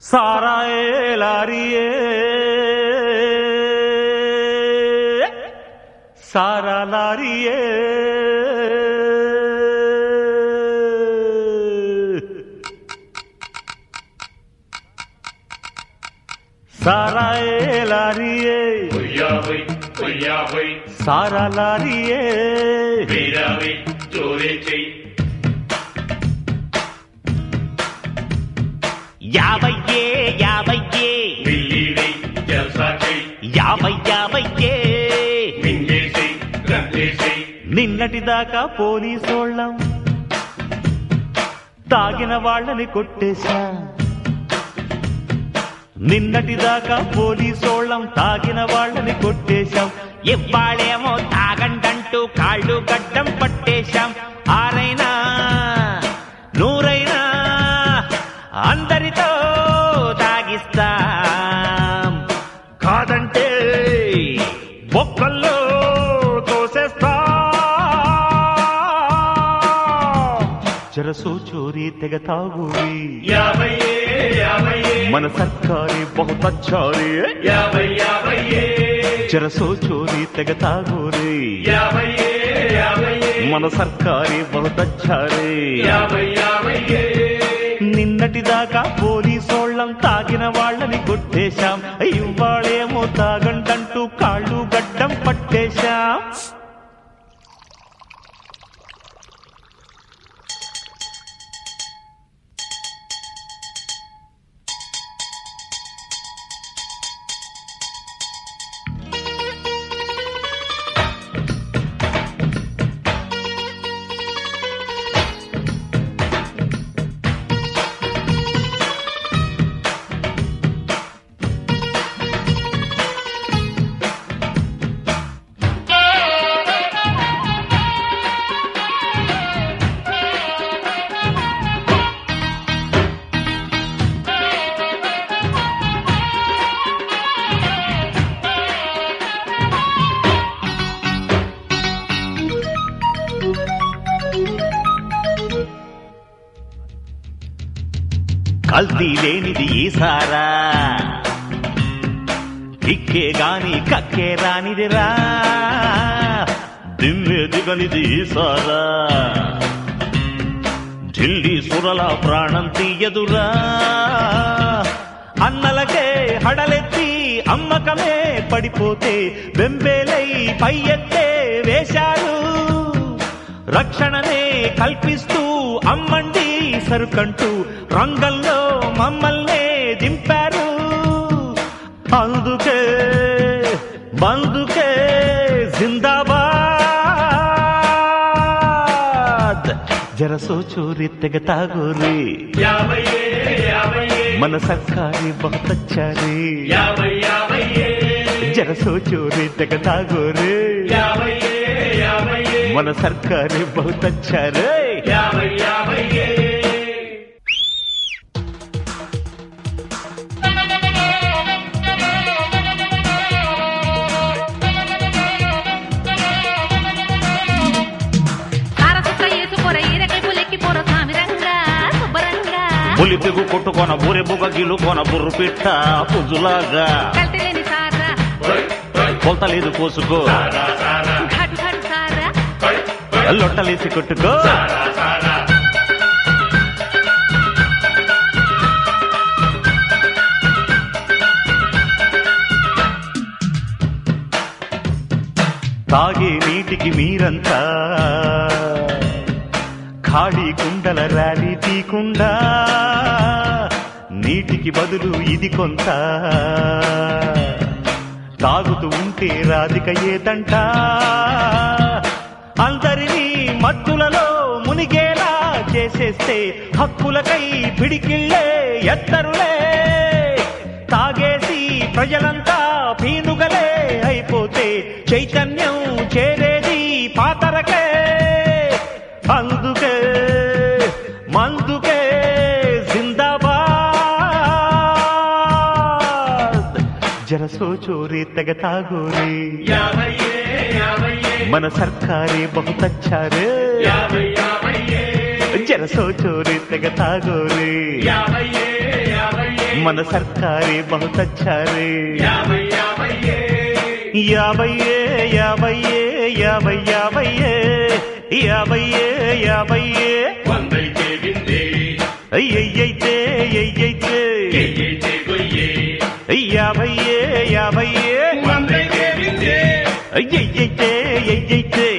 सारा ए लारिए सारा लारिए सारा ए लारिए பொய்யாவை பொய்யாவை सारा लारिए வீராவை ஜோரேச்சை యాభయ్యే యాభయ్యే మిల్లీడై జల్సాచై యాభై యాభయ్యే మింగేసై గంటేసై నిన్నటిదాకా పోలీసోళ్ళం తాగిన వాళ్ళని కొట్టేశా నిన్నటిదాకా పోలీసోళ్ళం తాగిన వాళ్ళని కొట్టేశాం ఇవ్వాళేమో తాగండంటూ కాళ్ళు గడ్డం పట్టేశాం ఆరైనా నూరైనా అందరితో తాగిస్తాం కాదంటే బొక్కల్లో తోసేస్తా జరసో చోరీ తెగ తాగురి యాభయ్యే యాభయ్యే మన సర్కారీ బహుతచ్చారి యాభై యాభయ్యే జరసో చోరీ తెగ తాగురి యాభయ్యే యాభయ్యే మన సర్కారీ బహుతచ్చారి యాభై యాభయ్యే నిన్నటిదాకా పోలీసోళ్ళం తాగిన వాళ్ళని కొట్టేశాం ఇవాళేమో తాగండంటూ కాళ్ళు గడ్డం పట్టేశాం కల్తీ లేనిది ఈసారా కిక్కే గాని కక్కే రానిదిరా దిమ్మె దిగనిది ఈసారా ఢిల్లీ సురల ప్రాణం తీయదురా అన్నలకే హడలెత్తి అమ్మకమే పడిపోతే బెంబేలై పై ఎత్తే వేశారు రక్షణనే కల్పిస్తూ అమ్మండి సరుకంటూ రంగంలో మమ్మల్నే దింపారు అందుకే బందుకే జిందాబాద్ జరసో చోరీ తెగ తాగోరి యాభయ్యే యాభయ్యే మన సర్కారీ బహుతచ్చారి యాభై యాభయ్యే జరసో చోరీ తెగ తాగోరి యాభయ్యే యాభయ్యే మన సర్కారీ బహుతచ్చారే యాభై యాభయ్యే అరసుక్క ఏసుకోర ఈరకై పులెక్కి పోర సామిరంగా శుభ్రంగా పులి పిగు కొట్టుకొన బురి బుగ గిలుకొన బుర్రు పిట్ట పుజులాగా కల్తలేని సారా హై హై కొలతలేదు కోసుకో సారా సారా ఘాటు ఘాటు సారా హై హై లొట్టలేసి కొట్టుకో సారా సారా తాగే నీటికి మీరంతా ఖాళీ కుండల ర్యాలీ తీకుండా నీటికి బదులు ఇది కొంత తాగుతూ ఉంటే రాధిక ఏదంట అందరినీ మత్తులలో మునిగేలా చేసేస్తే హక్కులకై పిడికిళ్ళే ఎత్తరులే తాగేసి ప్రజలంతా పీనుగలే అయిపోతే చైతన్యం చేరేది పాతరకే అందుకే మందుకే జిందాబాద్ జరసో చోరీ తెగ తాగోరీ యాభయ్యే యాభయ్యే మన సర్కారీ బహుతచ్చారే యాభై యాభయ్యే జరసో చోరీ తెగ తాగోరీ యాభయ్యే యాభయ్యే మన సర్కారే బహుతచ్చారే యాభై యాభయ్యే యాభయ్యే యాభయ్యే యాభై యాభయ్యే యాభయ్యే యాభయ్యే వందైతే విందే అయ్యయ్యైతే అయ్యైతే ఎయ్యైతే గొయ్యే యాభయ్యే యాభయ్యే వందైతే విందే అయ్యయ్యైతే అయ్యైతే